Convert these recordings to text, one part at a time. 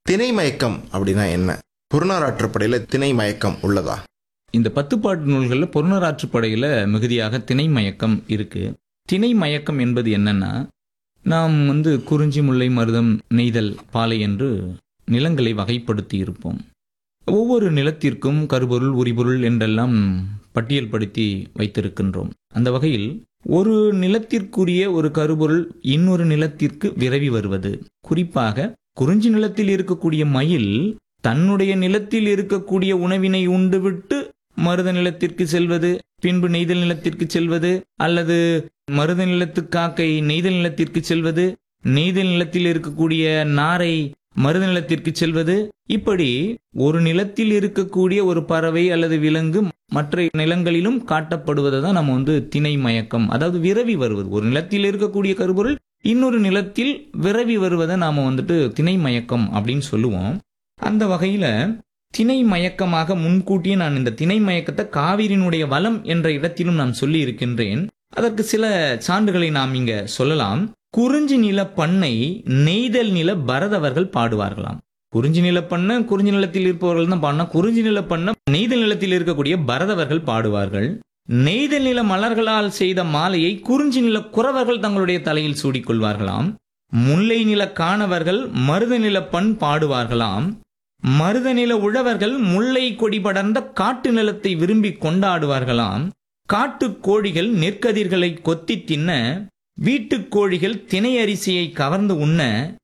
திணை மயக்கம் அப்படின்னா என்ன புறநாராற்றுப்படையில திணை மயக்கம் உள்ளதா இந்த பத்துப்பாட்டு நூல்களில் பொருணராற்றுப்படையில் மிகுதியாக திணை மயக்கம் இருக்கு திணை மயக்கம் என்பது என்னன்னா நாம் வந்து குறிஞ்சி முல்லை மருதம் நெய்தல் பாலை என்று நிலங்களை வகைப்படுத்தி இருப்போம் ஒவ்வொரு நிலத்திற்கும் கருபொருள் உரிபொருள் என்றெல்லாம் பட்டியல் படுத்தி வைத்திருக்கின்றோம் அந்த வகையில் ஒரு நிலத்திற்குரிய ஒரு கருபொருள் இன்னொரு நிலத்திற்கு விரவி வருவது குறிப்பாக குறிஞ்சி நிலத்தில் இருக்கக்கூடிய மயில் தன்னுடைய நிலத்தில் இருக்கக்கூடிய உணவினை உண்டுவிட்டு மருத நிலத்திற்கு செல்வது பின்பு நெய்தல் நிலத்திற்கு செல்வது அல்லது மருத நிலத்து காக்கை நெய்தல் நிலத்திற்கு செல்வது நெய்தல் நிலத்தில் இருக்கக்கூடிய நாரை மருத நிலத்திற்கு செல்வது இப்படி ஒரு நிலத்தில் இருக்கக்கூடிய ஒரு பறவை அல்லது விலங்கு மற்ற நிலங்களிலும் காட்டப்படுவதை தான் நம்ம வந்து திணை மயக்கம் அதாவது விரவி வருவது ஒரு நிலத்தில் இருக்கக்கூடிய கருப்பொருள் இன்னொரு நிலத்தில் விரவி வருவதை நாம வந்துட்டு திணை மயக்கம் அப்படின்னு சொல்லுவோம் அந்த வகையில திணை மயக்கமாக முன்கூட்டியே நான் இந்த திணை மயக்கத்தை காவிரியினுடைய வளம் என்ற இடத்திலும் நான் சொல்லி இருக்கின்றேன் அதற்கு சில சான்றுகளை நாம் இங்க சொல்லலாம் குறிஞ்சி நில பண்ணை நெய்தல் நில பரதவர்கள் பாடுவார்களாம் குறிஞ்சி நில பண்ண குறிஞ்சி நிலத்தில் இருப்பவர்கள் தான் பாடினா குறிஞ்சி நில பண்ண நெய்தல் நிலத்தில் இருக்கக்கூடிய பரதவர்கள் பாடுவார்கள் நெய்தல் நில மலர்களால் செய்த மாலையை குறிஞ்சி நில குறவர்கள் தங்களுடைய தலையில் சூடிக்கொள்வார்களாம் முல்லை நில காணவர்கள் மருத நில பண் பாடுவார்களாம் மருத நில உழவர்கள் முல்லை கொடி படர்ந்த காட்டு நிலத்தை விரும்பி கொண்டாடுவார்களாம் காட்டுக் கோழிகள் நெற்கதிர்களை கொத்தி தின்ன வீட்டுக் கோழிகள் தினை அரிசியை கவர்ந்து உண்ண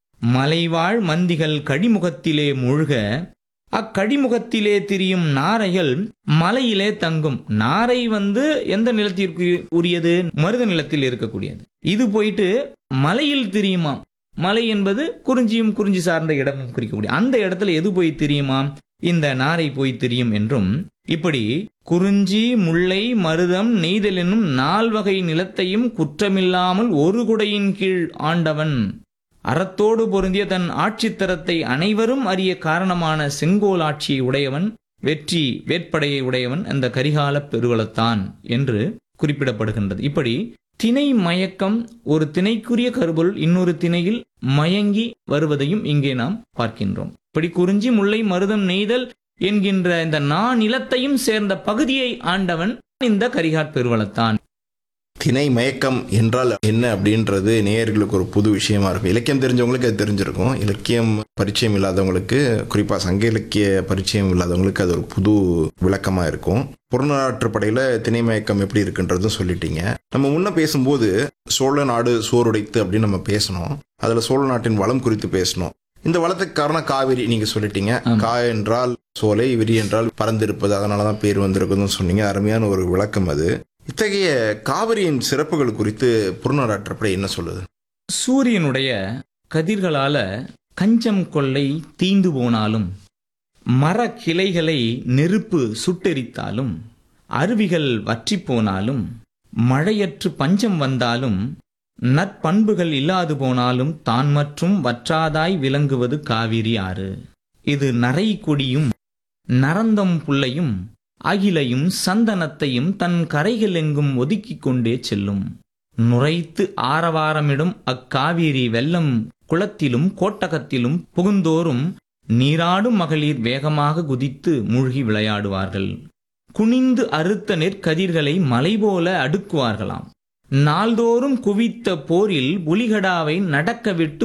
மலைவாழ் மந்திகள் கடிமுகத்திலே மூழ்க அக்கடிமுகத்திலே திரியும் நாரைகள் மலையிலே தங்கும் நாரை வந்து எந்த நிலத்திற்கு உரியது மருத நிலத்தில் இருக்கக்கூடியது இது போயிட்டு மலையில் திரியுமாம் மலை என்பது குறிஞ்சியும் குறிஞ்சி சார்ந்த இடமும் குறிக்கக்கூடிய அந்த இடத்துல எது போய் தெரியுமாம் இந்த நாரை போய் தெரியும் என்றும் இப்படி குறிஞ்சி முல்லை மருதம் நெய்தல் என்னும் நால்வகை நிலத்தையும் குற்றமில்லாமல் ஒரு குடையின் கீழ் ஆண்டவன் அறத்தோடு பொருந்திய தன் ஆட்சித்தரத்தை அனைவரும் அறிய காரணமான செங்கோல் ஆட்சியை உடையவன் வெற்றி வேட்படையை உடையவன் அந்த கரிகால பெருவளத்தான் என்று குறிப்பிடப்படுகின்றது இப்படி திணை மயக்கம் ஒரு திணைக்குரிய கருபொருள் இன்னொரு திணையில் மயங்கி வருவதையும் இங்கே நாம் பார்க்கின்றோம் இப்படி குறிஞ்சி முல்லை மருதம் நெய்தல் என்கின்ற இந்த நாநிலத்தையும் சேர்ந்த பகுதியை ஆண்டவன் இந்த கரிகாட் பெருவளத்தான் திணை மயக்கம் என்றால் என்ன அப்படின்றது நேயர்களுக்கு ஒரு புது விஷயமா இருக்கும் இலக்கியம் தெரிஞ்சவங்களுக்கு அது தெரிஞ்சிருக்கும் இலக்கியம் பரிச்சயம் இல்லாதவங்களுக்கு குறிப்பா சங்க இலக்கிய பரிச்சயம் இல்லாதவங்களுக்கு அது ஒரு புது விளக்கமா இருக்கும் புறநாற்றுப்படையில திணை மயக்கம் எப்படி இருக்குன்றதும் சொல்லிட்டீங்க நம்ம முன்ன பேசும்போது சோழ நாடு சோறுடைத்து அப்படின்னு நம்ம பேசணும் அதுல சோழ நாட்டின் வளம் குறித்து பேசணும் இந்த வளத்துக்கு காரணம் காவிரி நீங்க சொல்லிட்டீங்க ஆமா. கா என்றால் சோலை விரி என்றால் பறந்திருப்பது அதனாலதான் பேர் வந்திருக்குதுன்னு சொன்னீங்க அருமையான ஒரு விளக்கம் அது இத்தகைய காவிரியின் சிறப்புகள் குறித்து புறநாடாற்றப்படை என்ன சொல்லுது சூரியனுடைய கதிர்களால கஞ்சம் கொள்ளை தீந்து போனாலும் மர கிளைகளை நெருப்பு சுட்டெரித்தாலும் அருவிகள் வற்றி போனாலும் மழையற்று பஞ்சம் வந்தாலும் நற்பண்புகள் இல்லாது போனாலும் தான் மற்றும் வற்றாதாய் விளங்குவது காவிரி ஆறு இது நரை கொடியும் நரந்தம் புல்லையும் அகிலையும் சந்தனத்தையும் தன் கரைகள் எங்கும் ஒதுக்கிக் கொண்டே செல்லும் நுரைத்து ஆரவாரமிடும் அக்காவிரி வெள்ளம் குளத்திலும் கோட்டகத்திலும் புகுந்தோறும் நீராடும் மகளிர் வேகமாக குதித்து மூழ்கி விளையாடுவார்கள் குனிந்து அறுத்த நெற்கதிர்களை மலை போல அடுக்குவார்களாம் நாள்தோறும் குவித்த போரில் புலிகடாவை நடக்க விட்டு